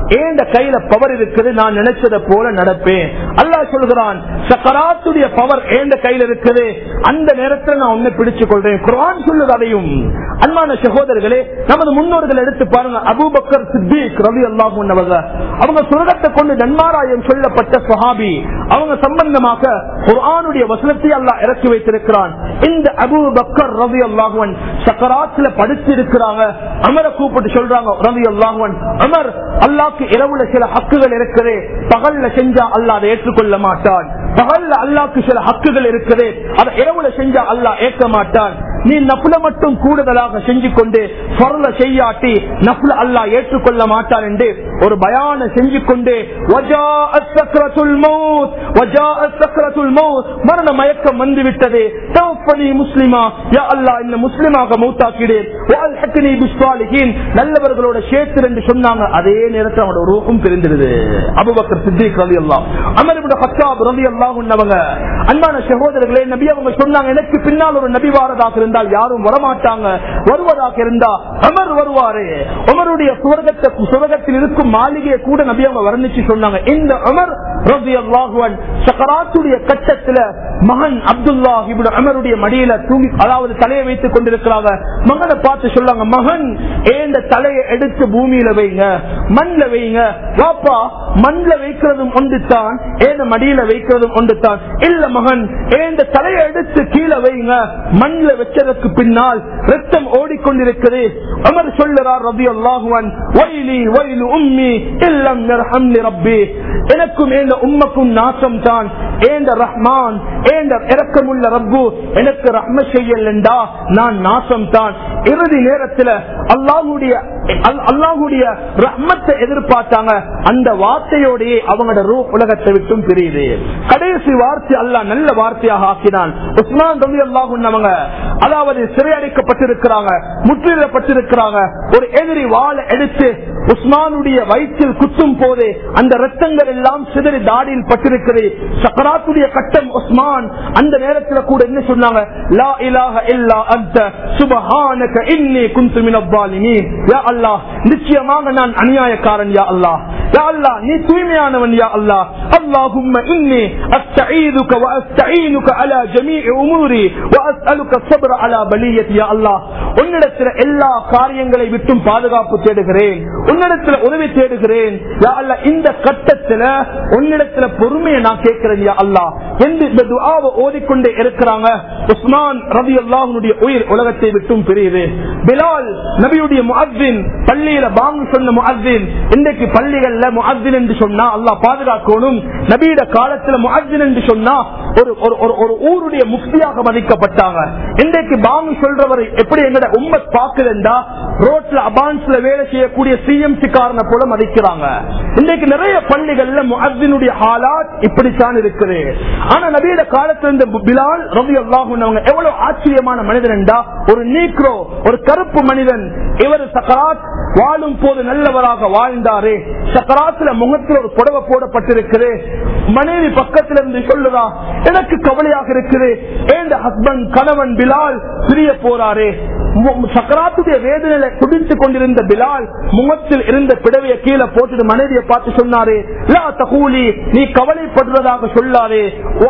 ஏண்ட கையில பவர் இருக்குது நான் நினைச்சதை போல நடப்பேன் அல்லாஹ் சொல்கிறான் சக்கராத்துடைய பவர் ஏண்ட கையில இருக்குது அந்த நேரத்தில் நான் உன்னை பிடிச்சு கொள்றேன் குரான் சொல்லுது அதையும் அன்பான சகோதரர்களே நமது முன்னோர்கள் எடுத்து பாருங்க அபூபக்கர் சித்திக் ரவி அல்லாஹ் அவங்க சுரகத்தை கொண்டு நன்மாராயம் சொல்லப்பட்ட சுஹாபி அவங்க சம்பந்தமாக குரானுடைய வசனத்தை அல்லாஹ் இறக்கி வைத்திருக்கிறான் இந்த அபு பக்கர் ரவி அல்லாஹுவன் சக்கராத்துல படிச்சு இருக்கிறாங்க அமரை கூப்பிட்டு சொல்றாங்க ரவி அல்லாஹுவன் அமர் அல்லாக்கு இரவுல சில ஹக்குகள் இருக்குது பகல்ல செஞ்சா அல்லாஹ் அதை ஏற்றுக்கொள்ள மாட்டான் பகல்ல அல்லாக்கு சில ஹக்குகள் இருக்குது அதை இரவுல செஞ்சா அல்லாஹ் ஏற்க மாட்டான் நீ நப்புல மட்டும் கூடுதலாக செஞ்சு கொண்டு பொருள செய்யாட்டி நப்புல அல்லாஹ் ஏற்றுக்கொள்ள மாட்டான் என்று ஒரு பயான செஞ்சு கொண்டு வஜாஅத் சக்ரத்துல் மௌத் வஜாஅத் சக்ரத்துல் மௌத் மரண மயக்கம் வந்து விட்டது தவஃபனி முஸ்லிமா யா அல்லாஹ் இந்த முஸ்லிமாக மௌத்தாக்கிடு வஅல்ஹக்னி பிஸ்ஸாலிஹீன் நல்லவர்களோட சேர்த்து என்று சொன்னாங்க அதே நேரத்தில் அவனோட ரூஹும் பிரிந்திருது அபூபக்கர் சித்திக் ரலியல்லாஹு அமர் இப்னு ஹத்தாப் ரலியல்லாஹு அன்ஹு அன்பான சகோதரர்களே நபி அவங்க சொன்னாங்க எனக்கு பின்னால் ஒரு நபி வாரதாக இருந்தால் யாரும் வரமாட்டாங்க வருவதாக இருந்தா அமர் வருவாரு உமருடைய சுவர்க்கத்தை சுவர்க்கத்தில் இருக்கும் மாளிகையை கூட நபி அவங்க வர்ணிச்சு சொன்னாங்க இந்த அமர் ரலியல்லாஹு சக்கராத்துடைய கட்டத்துல மகன் அப்துல்லா இப்னு அமருடைய மடியில தூங்கி அதாவது தலையை வைத்துக் கொண்டிருக்கிறாங்க மகனை பார்த்து சொல்றாங்க மகன் ஏந்த தலையை எடுத்து பூமியில வைங்க மண்ல வைங்க வாப்பா மண்ல வைக்கிறதும் ஒன்றுத்தான் ஏந்த மடியில வைக்கிறதும் ஒன்றுத்தான் இல்ல மகன் ஏந்த தலையை எடுத்து கீழே வைங்க மண்ல வச்சதற்கு பின்னால் ரத்தம் ஓடிக்கொண்டிருக்கிறது அமர் சொல்லுறார் ரபி அல்லாஹுவன் வயலி வயலு உம்மி இல்லம் நிர்ஹம்னி ரப்பி எனக்கும் ஏந்த உம்மக்கும் நாசம் தான் ஏந்த ரஹ்மான் ஏந்த இறக்கமுள்ள ரப்பு எனக்கு ரஹ்ம செய்யலண்டா நான் நாசம் தான் இறுதி நேரத்தில் அல்லாஹுடைய அல்லாஹுடைய ரஹ்மத்தை எதிர்பார்த்தாங்க அந்த வார்த்தையோடையே அவங்களோட ரூ உலகத்தை விட்டும் பிரியுது கடைசி வார்த்தை அல்லாஹ் நல்ல வார்த்தையாக ஆக்கினான் உஸ்மான் ரவி அல்லாஹு அவங்க அதாவது சிறையடைக்கப்பட்டிருக்கிறாங்க முற்றிடப்பட்டிருக்கிறாங்க ஒரு எதிரி வாழை எடுத்து உஸ்மானுடைய வயிற்றில் குத்தும் போது அந்த ரத்தங்கள் எல்லாம் சிதறி தாடியில் பட்டிருக்கிறது சக்கராத்துடைய கட்டம் உஸ்மான் அந்த நேரத்தில் கூட என்ன சொன்னாங்க லா இலாஹ இல்லா அந்த சுபஹானக இன்னி குந்து மினப்பாலிமீன் யா அல்லாஹ் நிச்சயமாக நான் அநியாயக்காரன் யா அல்லாஹ் யா அல்லாஹ் நீ தூய்மையானவன் யா அல்லாஹ் அல்லாஹும்ம இன்னி அஸ்தஈதுக வ அஸ்தஈனுக அலா ஜமீஇ உமூரி வ அஸ்அலுக ஸப்ர அலா பலியத்தி யா அல்லாஹ் உன்னிடத்தில் எல்லா காரியங்களை விட்டும் பாதுகாப்பு தேடுகிறேன் உன்னிடத்துல உதவி தேடுகிறேன் யா அல்லாஹ் இந்த கட்டத்துல உன்னிடத்துல பொறுமையை நான் கேட்கிறேன் யா அல்லாஹ் என்று இந்த துஆவை ஓதிக்கொண்டே இருக்கிறாங்க உஸ்மான் ரவி அல்லாஹனுடைய உயிர் உலகத்தை விட்டும் பிரியுது பிலால் நபியுடைய முஅத்தின் பள்ளியில பாங்கு சொன்ன முஅத்தின் இன்றைக்கு பள்ளிகள்ல முஅத்தின் என்று சொன்னா அல்லாஹ் பாதுகாக்கணும் நபியோட காலத்துல முஅத்தின் என்று சொன்னா ஒரு ஒரு ஒரு ஒரு ஊருடைய முக்தியாக மதிக்கப்பட்டாங்க இன்றைக்கு பாங்கு சொல்றவர் எப்படி எங்கட உம்மத் பாக்குதுண்டா ரோட்ல அபான்ஸ்ல வேலை செய்யக்கூடிய சிஎம்சி காரனை போல மதிக்கிறாங்க இன்றைக்கு நிறைய பள்ளிகள்ல முஅத்தினுடைய ஹாலாத் இப்படித்தான் இருக்குது ஆனா நபியோட காலத்துல இருந்த பிலால் ரவி அல்லாஹும் எவ்வளவு ஆச்சரியமான மனிதன் என்றா ஒரு நீக்ரோ ஒரு கருப்பு மனிதன் இவர் சக்கராத் வாழும் போது நல்லவராக வாழ்ந்தாரு சக்கராத்துல முகத்தில் ஒரு புடவை போடப்பட்டிருக்குது மனைவி பக்கத்துல இருந்து சொல்லுதா எனக்கு கவலையாக இருக்குது ஏந்த ஹஸ்பண்ட் கணவன் பிலால் பிரிய போறாரு சக்கராத்துடைய வேதனையில குடித்துக் கொண்டிருந்த பிலால் முகத்தில் இருந்த பிடவைய கீழே போட்டுட்டு மனைவியை பார்த்து சொன்னாரு லா தகூலி நீ கவலைப்படுவதாக சொல்லாதே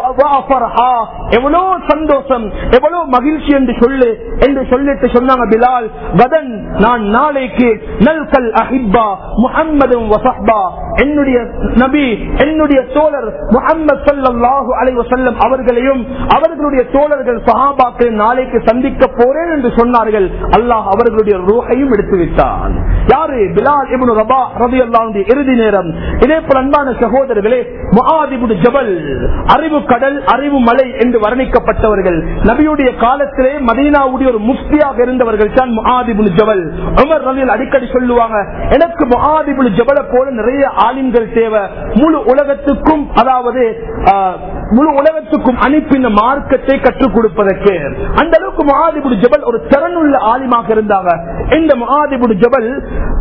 எவ்வளவு சந்தோஷம் எவ்வளவு மகிழ்ச்சி என்று சொல்லு என்று சொல்லிட்டு சொன்னாங்க பிலால் கதன் நான் நாளைக்கு நல்கல் அஹிப்பா முகம்மதும் வசஹ்பா என்னுடைய நபி என்னுடைய தோழர் முகம்மது சல்லாஹூ அலை வசல்லம் அவர்களையும் அவர்களுடைய தோழர்கள் சஹாபாக்களை நாளைக்கு சந்திக்க போறேன் என்று சொன்னார்கள் அல்லாஹ் அவர்களுடைய ரூஹையும் எடுத்து விட்டான் யாரு பிலால் இப்னு ரபா ரவி அல்லாவுடைய இறுதி நேரம் இதே போல அன்பான சகோதரர்களே முஆதிபுடு ஜபல் அறிவு கடல் அறிவு மலை என்று வர்ணிக்கப்பட்டவர்கள் நபியுடைய காலத்திலே மதீனாவுடைய ஒரு முஃப்தியாக இருந்தவர்கள் தான் முஆதிபுல் ஜபல் உமர் ரலில் அடிக்கடி சொல்லுவாங்க எனக்கு முஆதிபுல் ஜபலை போல நிறைய ஆலிம்கள் தேவை முழு உலகத்துக்கும் அதாவது ஆஹ், முழு உலகத்துக்கும் அனுப்பின மார்க்கத்தை கற்றுக் கொடுப்பதற்கு அந்த அளவுக்கு முஆதிபுல் ஜபல் ஒரு திறனுள்ள ஆலிமாக இருந்தாங்க இந்த முஆதிபுல் ஜபல்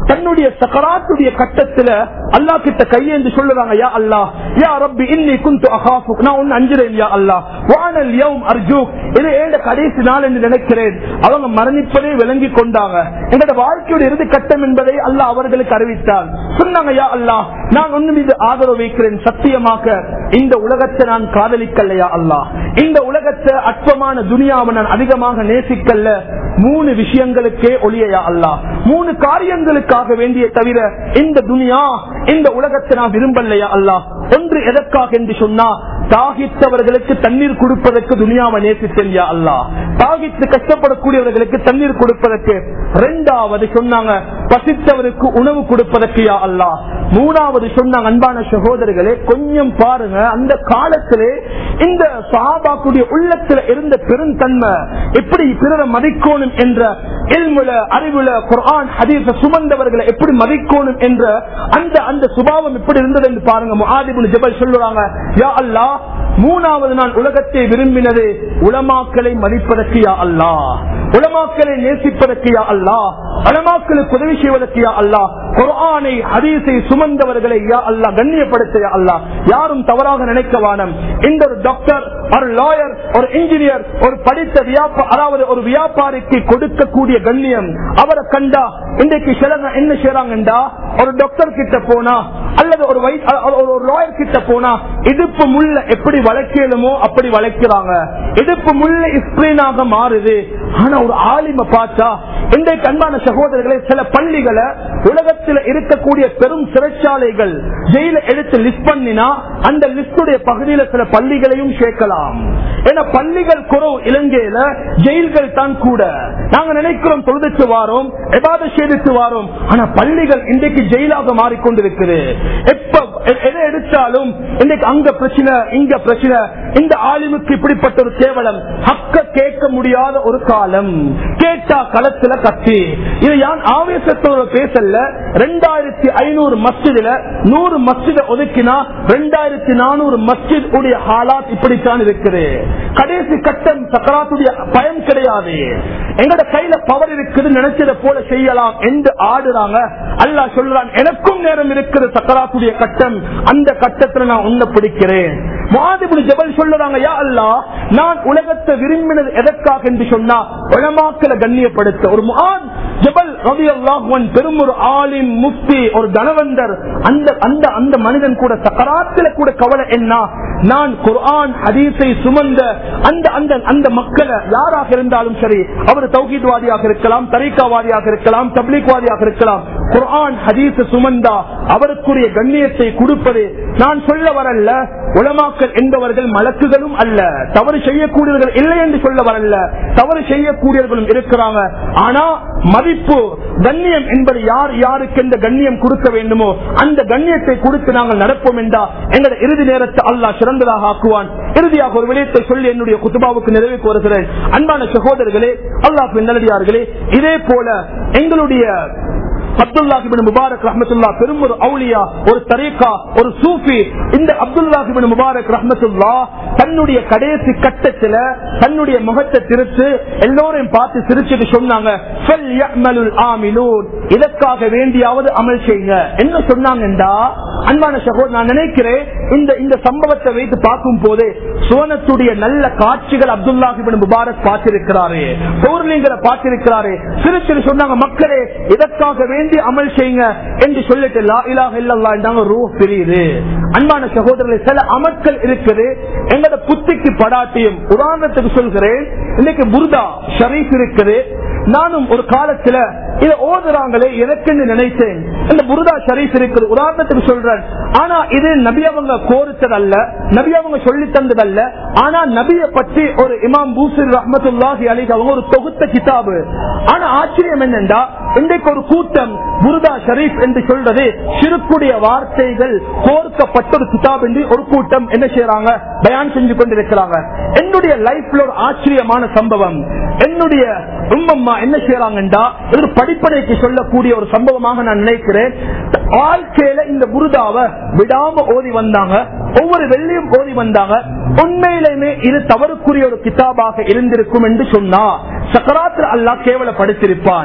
தன்னுடைய சக்கராத்துடைய கட்டத்துல அல்லா கிட்ட கையேந்து சொல்லுறாங்க யா அல்லா யா ரப்பி இன்னி குந்து அகாஃபுக் நான் ஒன்னு அஞ்சுறேன் யா அல்லா வானல் யௌம் அர்ஜூ இது ஏண்ட கடைசி நாள் என்று நினைக்கிறேன் அவங்க மரணிப்பதை விளங்கி கொண்டாங்க எங்களோட வாழ்க்கையோட இறுதி கட்டம் என்பதை அல்லாஹ் அவர்களுக்கு அறிவித்தார் சொன்னாங்க யா அல்லா நான் ஒண்ணு மீது ஆதரவு வைக்கிறேன் சத்தியமாக இந்த உலகத்தை நான் காதலிக்கலையா அல்லாஹ் இந்த உலகத்தை அற்பமான துனியாவை நான் அதிகமாக நேசிக்கல்ல மூணு விஷயங்களுக்கே ஒளியா அல்லா மூணு காரியங்களுக்காக வேண்டிய தவிர இந்த துனியா இந்த உலகத்தை நான் விரும்பலையா அல்லா ஒன்று எதற்காக என்று சொன்னா தாகித்தவர்களுக்கு தண்ணீர் கொடுப்பதற்கு துனியாவை நேசித்தேன் யா அல்லா தாகித்து கஷ்டப்படக்கூடியவர்களுக்கு தண்ணீர் கொடுப்பதற்கு ரெண்டாவது சொன்னாங்க பசித்தவருக்கு உணவு கொடுப்பதற்கு யா அல்லா மூணாவது சொன்னாங்க அன்பான சகோதரர்களே கொஞ்சம் பாருங்க அந்த காலத்திலே இந்த சஹாபாக்குடைய உள்ளத்துல இருந்த பெருந்தன்மை எப்படி பிறரை மதிக்கணும் என்ற இல்முல அறிவுல குர்ஆன் ஹதீஸ சுமந்தவர்களை எப்படி மதிக்கணும் என்ற அந்த அந்த சுபாவம் எப்படி இருந்தது என்று பாருங்க முஆதிபுல் ஜபல் சொல்லுறாங்க யா அல்லாஹ் மூணாவது நான் உலகத்தை விரும்பினது உலமாக்களை மதிப்பதற்கு யா அல்லாஹ் உலமாக்களை நேசிப்பதற்கு யா அல்லாஹ் உலமாக்களுக்கு உதவி செய்வதற்கு யா அல்லாஹ் குர்ஆனை ஹதீஸை சுமந்தவர்களை யா அல்லாஹ் கண்ணியப்படுத்த யா அல்லாஹ் யாரும் தவறாக நினைக்க வானம் இந்த ஒரு டாக்டர் ஒரு லாயர் ஒரு இன்ஜினியர் ஒரு படித்த வியாபா அதாவது ஒரு வியாபாரிக்கு கொடுக்கக்கூடிய கண்ணியம் அவரை கண்டா இன்றைக்கு சிலங்க என்ன செய்யறாங்கண்டா ஒரு டாக்டர் கிட்ட போனா அல்லது ஒரு வை- அ- ஒரு ஒரு லாயர் கிட்ட போனா இடுப்பு முள்ள எப்படி வளைக்கலுமோ அப்படி வளைக்கிறாங்க இடுப்பு முள்ள ஸ்கிரீனாக மாறுது ஆனா ஒரு ஆலிம பார்த்தா இன்றைக்கு அன்பான சகோதரர்களை சில பள்ளிகளை உலகத்தில் இருக்கக்கூடிய பெரும் சிறைச்சாலைகள் ஜெயில எடுத்து லிஸ்ட் பண்ணினா அந்த லிஸ்டுடைய பகுதியில சில பள்ளிகளையும் சேர்க்கலாம் ஏன்னா பள்ளிகள் குறவு இலங்கையில ஜெயில்கள் தான் கூட நாங்க நினைக்கிறோம் தொழுதுச்சு வாரோம் எபாத செய்துட்டு வாரோம் ஆனா பள்ளிகள் இன்றைக்கு ஜெயிலாக மாறிக்கொண்டிருக்குது எப்ப எ- எதை எடுத்தாலும் இன்றைக்கு அங்க பிரச்சனை இங்க பிரச்சனை இந்த ஆலிமுக்கு இப்படிப்பட்ட ஒரு கேவலம் ஹக்க கேட்க முடியாத ஒரு காலம் கேட்டா களத்துல கத்தி இது யான் ஆவேசத்தோட பேசல ரெண்டாயிரத்தி ஐநூறு மஸ்ஜிதுல நூறு மஸ்ஜித ஒதுக்கினா ரெண்டாயிரத்தி நானூறு மஸ்ஜித் உடைய ஹாலாத் இப்படித்தான் இருக்குது கடைசி கட்டம் சக்கராத்துடைய பயம் கிடையாது எங்கட கையில பவர் இருக்குது நினைச்சத போல செய்யலாம் என்று ஆடுறாங்க அல்லாஹ் சொல்றான் எனக்கும் நேரம் இருக்குது சக்கராத்துடைய கட்டம் அந்த கட்டத்துல நான் உன்ன பிடிக்கிறேன் மாதிபுல் ஜபல் சொல்லுறாங்க யா அல்லாஹ் நான் உலகத்தை விரும்பினது எதற்காக என்று சொன்னா உலமாக்களை கண்ணியப்படுத்த ஒரு முஹாத் ஜபல் ரவி அல்லாஹுவன் பெரும் ஒரு ஆலிம் முஃப்தி ஒரு தனவந்தர் அந்த அந்த அந்த மனிதன் கூட சக்கராத்துல கூட கவலை என்ன நான் குர்ஆன் ஹதீஸை சுமந்த அந்த அந்த அந்த மக்களை யாராக இருந்தாலும் சரி அவர் தௌஹீத்வாதியாக இருக்கலாம் தரீக்காவாதியாக இருக்கலாம் தப்லீக்வாதியாக இருக்கலாம் குர்ஆன் ஹதீஸ் சுமந்தா அவருக்குரிய கண்ணியத்தை கொடுப்பது நான் சொல்ல வரல உலமாக்கள் என்பவர்கள் மலக்குகளும் அல்ல தவறு செய்யக்கூடியவர்கள் இல்லை என்று சொல்ல வரல தவறு செய்யக்கூடியவர்களும் இருக்கிறாங்க ஆனா மதிப்பு கண்ணியம் என்பது யார் யாருக்கு எந்த கண்ணியம் கொடுக்க வேண்டுமோ அந்த கண்ணியத்தை கொடுத்து நாங்கள் நடப்போம் என்றா எங்களை இறுதி நேரத்தை அல்லாஹ் சிறந்ததாக ஆக்குவான் இறுதியாக ஒரு விடயத்தை சொல்லி என்னுடைய குத்துபாவுக்கு நிறைவேற்றி வருகிறேன் அன்பான சகோதரர்களே அல்லாஹ் நல்லடியார்களே இதே போல எங்களுடைய அப்துல்லாஹிபின் முபாரக் ரஹமத்துல்லா பெரும் ஒரு அவுலியா ஒரு தரீகா ஒரு சூஃபி இந்த அப்துல்லாஹிபின் முபாரக் ரஹமத்துல்லா தன்னுடைய கடைசி கட்டத்துல தன்னுடைய முகத்தை திருத்து எல்லோரையும் பார்த்து சிரிச்சுட்டு சொன்னாங்க "ஃபல்யஅமலுல் ஆமிலூன்." இதற்காக வேண்டியாவது அமல் செய்யுங்க என்ன சொன்னாங்கண்டா அன்பான சகோதரர் நான் நினைக்கிறேன் இந்த இந்த சம்பவத்தை வைத்து பார்க்கும் போது சுவனத்துடைய நல்ல காட்சிகள் அப்துல்லாஹிபின் முபாரக் பார்த்திருக்கிறாரு பௌர்லிங்கரை பார்த்திருக்கிறாரு சிரிச்சு சொன்னாங்க மக்களே இதற்காக வேண்டி அமல் செய்யுங்க என்று சொல்லிட்டு லா இலாஹ இல்லல்லா என்றாங்க ரூ பிரியுது அன்பான சகோதரர்களே சில அமட்கள் இருக்குது எங்களோட புத்திக்கு படாட்டியும் உதாரணத்துக்கு சொல்கிறேன் இன்னைக்கு புர்தா ஷரீஃப் இருக்குது நானும் ஒரு காலத்துல இதை ஓதுறாங்களே எனக்குன்னு நினைத்தேன் இந்த புருதா ஷரீஃப் இருக்குது உதாரணத்துக்கு சொல்றேன் ஆனா இது நபி அவங்க கோரித்தது அல்ல நபி அவங்க சொல்லி தந்தது அல்ல ஆனா நபிய பற்றி ஒரு இமாம் பூசிர் ரஹமத்துல்லாஹி அலிக் அவங்க ஒரு தொகுத்த கிதாபு ஆனா ஆச்சரியம் என்னண்டா இன்றைக்கு ஒரு கூட்டம் புருதா ஷரீப் என்று சொல்றது சிறுக்குடைய வார்த்தைகள் கோர்க்கப்பட்ட ஒரு கிதாப் என்று ஒரு கூட்டம் என்ன செய்யறாங்க பயான் செஞ்சு கொண்டிருக்கிறாங்க என்னுடைய லைஃப்ல ஒரு ஆச்சரியமான சம்பவம் என்னுடைய உம்மம்மா என்ன செய்யறாங்கண்டா இது ஒரு படிப்பனைக்கு சொல்லக்கூடிய ஒரு சம்பவமாக நான் நினைக்கிறேன் வாழ்க்கையில இந்த புருதாவை விடாம ஓதி வந்தாங்க ஒவ்வொரு வெள்ளியும் ஓதி வந்தாங்க உண்மையிலுமே இது தவறுக்குரிய ஒரு கிதாபாக இருந்திருக்கும் என்று சொன்னா சக்கராத்தில் அல்லாஹ் கேவலப்படுத்திருப்பான்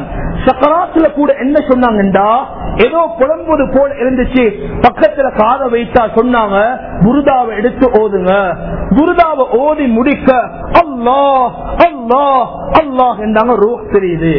சக்கராத்துல கூட என்ன சொன்னாங்கண்டா ஏதோ புலம்புது போல இருந்துச்சு பக்கத்துல காதை வைத்தா சொன்னாங்க புருதாவை எடுத்து ஓதுங்க புருதாவை ஓதி முடிக்க அல்லாஹ் அல்லாஹ் அல்லாஹ் என்றாங்க ரூஹ் தெரியுது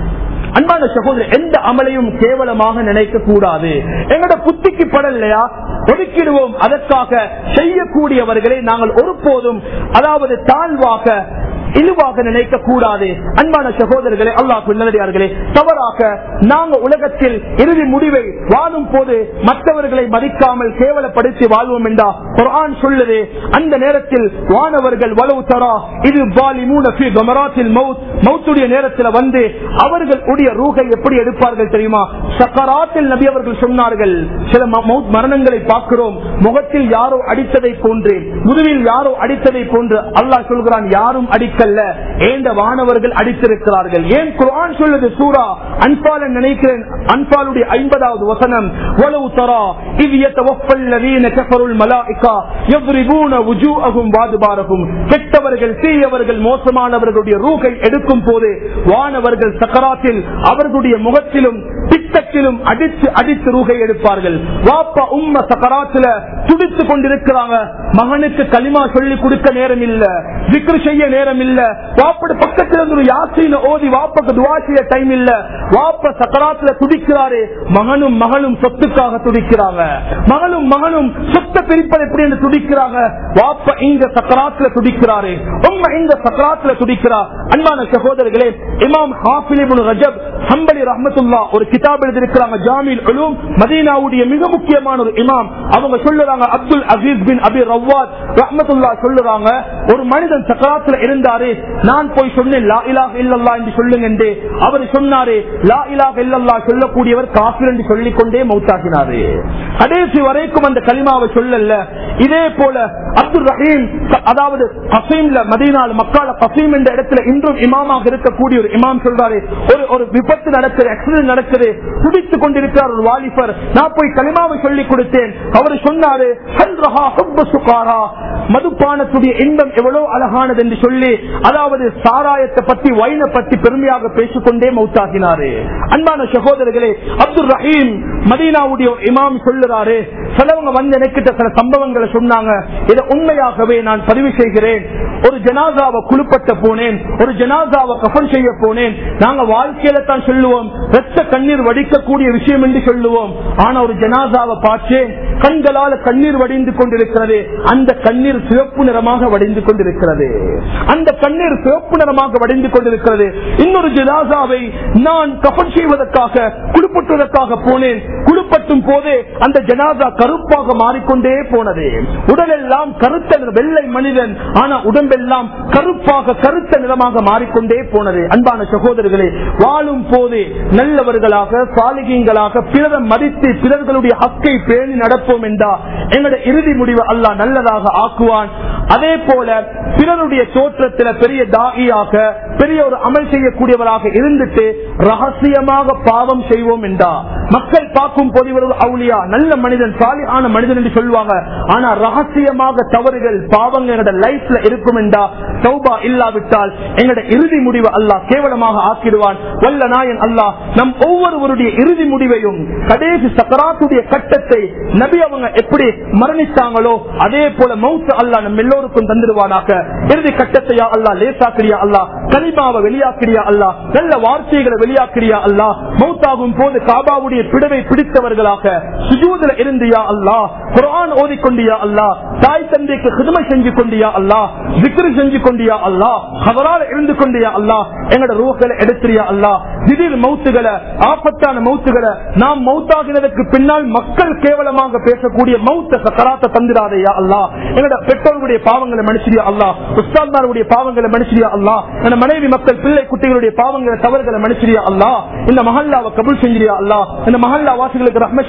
அன்பான சகோதரர் எந்த அமலையும் கேவலமாக நினைக்க கூடாது எங்களோட புத்திக்கு படலையா ஒதுக்கிடுவோம் அதற்காக செய்யக்கூடியவர்களை நாங்கள் ஒருபோதும் அதாவது தாழ்வாக இழிவாக நினைக்க கூடாது அன்பான சகோதரர்களே அல்லாஹ் நல்லடியார்களே தவறாக நாங்க உலகத்தில் இறுதி முடிவை வாழும் போது மற்றவர்களை மதிக்காமல் கேவலப்படுத்தி வாழ்வோம் என்றா குர்ஆன் சொல்லுது அந்த நேரத்தில் வானவர்கள் வலவு தரா இது பாலிமூன ஃபீ கமராத்தில் மவுத் மவுத்துடைய நேரத்தில் வந்து அவர்கள் உடைய ரூகை எப்படி எடுப்பார்கள் தெரியுமா சக்கராத்தில் நபி அவர்கள் சொன்னார்கள் சில ம- மவுத் மரணங்களை பார்க்கிறோம் முகத்தில் யாரோ அடித்ததை போன்று முதுவில் யாரோ அடித்ததை போன்று அல்லாஹ் சொல்கிறான் யாரும் அடிக்கல்ல ஏந்த வானவர்கள் அடித்திருக்கிறார்கள் ஏன் குர்ஆன் சொல்லுது சூரா அன்பால நினைக்கிறேன் அன்பாலுடைய ஐம்பதாவது வசனம் வலவு தரா இது يتوفى كفروا الملائكة يضربون وجوههم وادبارهم கெட்டவர்கள் தீயவர்கள் மோசமானவர்களுடைய ரூகை எடுக்கும் போது வானவர்கள் சக்கராத்தில் அவர்களுடைய முகத்திலும் பித்தத்திலும் அடித்து அடித்து ரூகை எடுப்பார்கள் வாப்பா உம்ம சக்கராத்துல துடித்து கொண்டிருக்கிறாங்க மகனுக்கு களிமா சொல்லி கொடுக்க நேரம் இல்ல விக்ரு செய்ய நேரம் இல்ல வாப்பட பக்கத்துல இருந்து ஒரு யாசீன ஓதி வாப்பக்கு துவா செய்ய டைம் இல்ல வாப்ப சக்கராத்துல துடிக்கிறாரு மகனும் மகளும் சொத்துக்காக துடிக்கிறாங்க மகளும் மகனும் சொத்தை பிரிப்பது எப்படி என்று துடிக்கிறாங்க வாப்ப இங்க சக்கராத்துல துடிக்கிறாரு உண்மை இந்த சக்கராத்துல துடிக்கிறா அன்பான சகோதரர்களே இமாம் ஹாஃபிலிபுன் ரஜப் ஹம்பலி ரஹமத்துல்லா ஒரு கிதாப் எழுதியிருக்கிறாங்க ஜாமில் உலூம் மதீனாவுடைய மிக முக்கியமான ஒரு இமாம் அவங்க சொல்லுறாங்க அப்துல் அசீஸ் பின் அபி ரவாத் ரஹமத்துல்லா சொல்லுறாங்க ஒரு மனிதன் சக்கராத்துல இருந்தாரு நான் போய் சொன்னேன் லா இலாஹ இல்லல்லா என்று சொல்லுங்க என்று அவர் சொன்னாரு லா இலாஹ இல்லல்லா சொல்லக்கூடியவர் காஃபிர் என்று சொல்லிக் கொண்டே மௌத்தாக்கினாரு கடைசி வரைக்கும் அந்த கலிமாவை சொல்லல இதே போல அப்துல் ரஹீம் அதாவது கசீம்ல மதீனால மக்கால கசீம் என்ற இடத்துல இன்றும் இமாமாக இருக்கக்கூடிய ஒரு இமாம் சொல்றாரு ஒரு ஒரு விபத்து நடக்குது ஆக்சிடென்ட் நடக்குது துடித்துக் கொண்டிருக்கிறார் ஒரு வாலிபர் நான் போய் கலிமாவை சொல்லி கொடுத்தேன் அவர் சொன்னாரு "ஹல் ரஹா ஹுப்பு சுகாரா." மதுபானத்துடைய இன்பம் எவ்வளவு அழகானது என்று சொல்லி அதாவது சாராயத்தை பத்தி வைனை பத்தி பெருமையாக பேசிக்கொண்டே மௌத்தாகினாரு அன்பான சகோதரர்களே அப்துல் ரஹீம் மதீனாவுடைய ஒரு இமாம் சொல்லுறாரு சிலவங்க வந்து எனக்கிட்ட சில சம்பவங்களை சொன்னாங்க இதை உண்மையாகவே நான் பதிவு செய்கிறேன் ஒரு ஜனாசாவை குழுப்பட்ட போனேன் ஒரு ஜனாசாவை கஃன் செய்ய போனேன் நாங்க வாழ்க்கையில தான் சொல்லுவோம் ரத்த கண்ணீர் வடிக்கக்கூடிய விஷயம் என்று சொல்லுவோம் ஆனா ஒரு ஜனாசாவை பார்த்தேன் கண்களால கண்ணீர் வடிந்து கொண்டிருக்கிறது அந்த கண்ணீர் சிவப்பு நிறமாக வடிந்து கொண்டிருக்கிறது அந்த கண்ணீர் சிவப்பு நிறமாக வடிந்து கொண்டிருக்கிறது இன்னொரு ஜனாசாவை நான் கஃன் செய்வதற்காக குழுப்பட்டுவதற்காக போனேன் குழுப்பட்டும் போதே அந்த ஜனாசா கருப்பாக மாறிக்கொண்டே போனது உடலெல்லாம் கருத்த நிற- வெள்ளை மனிதன் ஆனா உடம்பெல்லாம் கருப்பாக கருத்த நிறமாக மாறிக்கொண்டே போனது அன்பான சகோதரர்களே வாழும் போது நல்லவர்களாக சாலிகங்களாக பிறரை மதித்து பிறர்களுடைய ஹக்கை பேணி நடப்போம் என்றா எங்களுடைய இறுதி முடிவு அல்லாஹ் நல்லதாக ஆக்குவான் அதே போல பிறருடைய தோற்றத்துல பெரிய தாகியாக பெரிய ஒரு அமல் செய்யக்கூடியவராக இருந்துட்டு ரகசியமாக பாவம் செய்வோம் என்றா மக்கள் பார்க்கும் போது இவர் ஒரு அவுளியா நல்ல மனிதன் சாலியான மனிதன் என்று சொல்லுவாங்க ஆனா ரகசியமாக தவறுகள் பாவங்கள் எங்களோட லைஃப்ல இருக்கும் என்றா சௌபா இல்லாவிட்டால் எங்களோட இறுதி முடிவு அல்லாஹ் கேவலமாக ஆக்கிடுவான் வல்ல நாயன் அல்லாஹ் நம் ஒவ்வொருவருடைய இறுதி முடிவையும் கடைசி சக்கராத்துடைய கட்டத்தை நபி அவங்க எப்படி மரணித்தாங்களோ அதே போல மவுத்து அல்லாஹ் நம்ம எல்லோருக்கும் தந்துடுவானாக இறுதி கட்டத்தையா அல்லாஹ் லேசாக்கிறியா அல்லாஹ் கலிமாவை வெளியாக்கிறியா அல்லாஹ் நல்ல வார்த்தைகளை வெளியாக்கிறியா அல்லாஹ் மௌத்தாகும் போது காபாவுடைய பிடவை பிடித்தவர்களாக சுஜூதுல இருந்தியா அல்லாஹ் குரான் ஓதிக்கொண்டியா அல்லாஹ் தாய் தந்தைக்கு ஹிதமை செஞ்சு கொண்டியா அல்லாஹ் விக்ரி செஞ்சு கொண்டியா அல்லாஹ் அவரால் இருந்து கொண்டியா அல்லாஹ் எங்களோட ரூஹ்களை எடுத்துறியா அல்லாஹ் திடீர் மௌத்துகளை ஆபத்தான மௌத்துகளை நாம் மௌத்தாகினதற்கு பின்னால் மக்கள் கேவலமாக பேசக்கூடிய மௌத்த சக்கராத்த தந்திராதையா அல்லாஹ் எங்களோட பெற்றோர்களுடைய பாவங்களை மனுஷரியா அல்லாஹ் உஸ்தாத்மாருடைய பாவங்களை மனுஷரியா அல்லாஹ் என் மனைவி மக்கள் பிள்ளை குட்டிகளுடைய பாவங்களை தவறுகளை மனுஷரியா அல்லாஹ் இந்த மஹல்லாவை கபுல் செஞ்சிரியா அல்லாஹ் இந்த மஹல்லா வாசிகளுக்கு ரஹ்ம செஞ்சிரியா அல்லாஹ்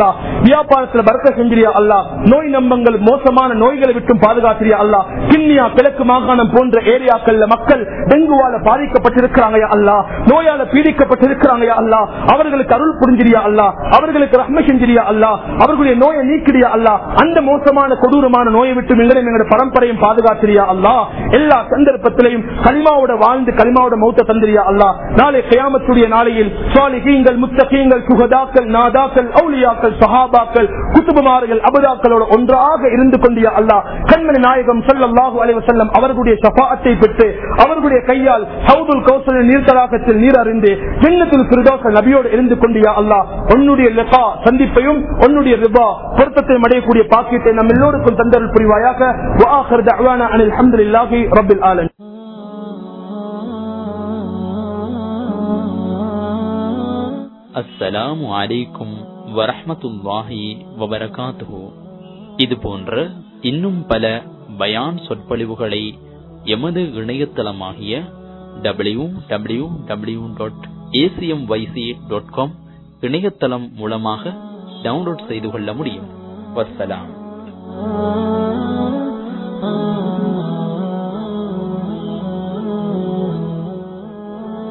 அல்லா வியாபாரத்துல பறக்க செஞ்சிரியா அல்லா நோய் நம்பங்கள் மோசமான நோய்களை விட்டும் பாதுகாத்திரியா அல்லா கிண்ணியா கிழக்கு மாகாணம் போன்ற ஏரியாக்கள்ல மக்கள் டெங்குவால பாதிக்கப்பட்டிருக்கிறாங்க யா அல்லா நோயால பீடிக்கப்பட்டிருக்கிறாங்க யா அல்லா அவர்களுக்கு அருள் புரிஞ்சிரியா அல்லா அவர்களுக்கு ரஹ்ம செஞ்சிரியா அல்லா அவர்களுடைய நோயை நீக்கிறியா அல்லா அந்த மோசமான கொடூரமான நோயை விட்டு எங்களையும் எங்களுடைய பரம்பரையும் பாதுகாத்திரியா அல்லா எல்லா சந்தர்ப்பத்திலையும் களிமாவோட வாழ்ந்து களிமாவோட மௌத்த தந்திரியா அல்லா நாளை கயாமத்துடைய நாளையில் சாலிகீங்கள் முத்தகீங்கள் சுகதாக்கள் நாதாக்கள் அவுலியாக்கள் சஹாபாக்கள் குத்துபுமார்கள் அபதாக்களோட ஒன்றாக இருந்து கொண்டியா அல்லா கண்மணி நாயகம் ஸல்லல்லாஹு அலைஹி வஸல்லம் அவர்களுடைய ஷஃபாஅத்தை பெற்று அவர்களுடைய கையால் ஹவுதுல் கௌசல் நீர்த்தலாகத்தில் நீர் அறிந்து ஜன்னத்துல் ஃபிர்தௌஸ் நபியோடு இருந்து கொண்டியா அல்லா உன்னுடைய லிகா சந்திப்பையும் உன்னுடைய ரிபா பொருத்தத்தை அடையக்கூடிய பாக்கியத்தை நம் எல்லோருக்கும் தந்தருள் புரிவாயாக وآخر دعوانا عن الحمد لله رب العالمين அஸ்ஸலாமு அலைக்கும் வரஹ்மத்துல்லாஹி வபரகாத்துஹு இது போன்ற இன்னும் பல பயான் சொற்பொழிவுகளை எமது இணையதளமாகிய W W W dot ACM YC dot com இணையதளம் மூலமாக டவுன்லோட் செய்து கொள்ள முடியும் வஸ்ஸலாம்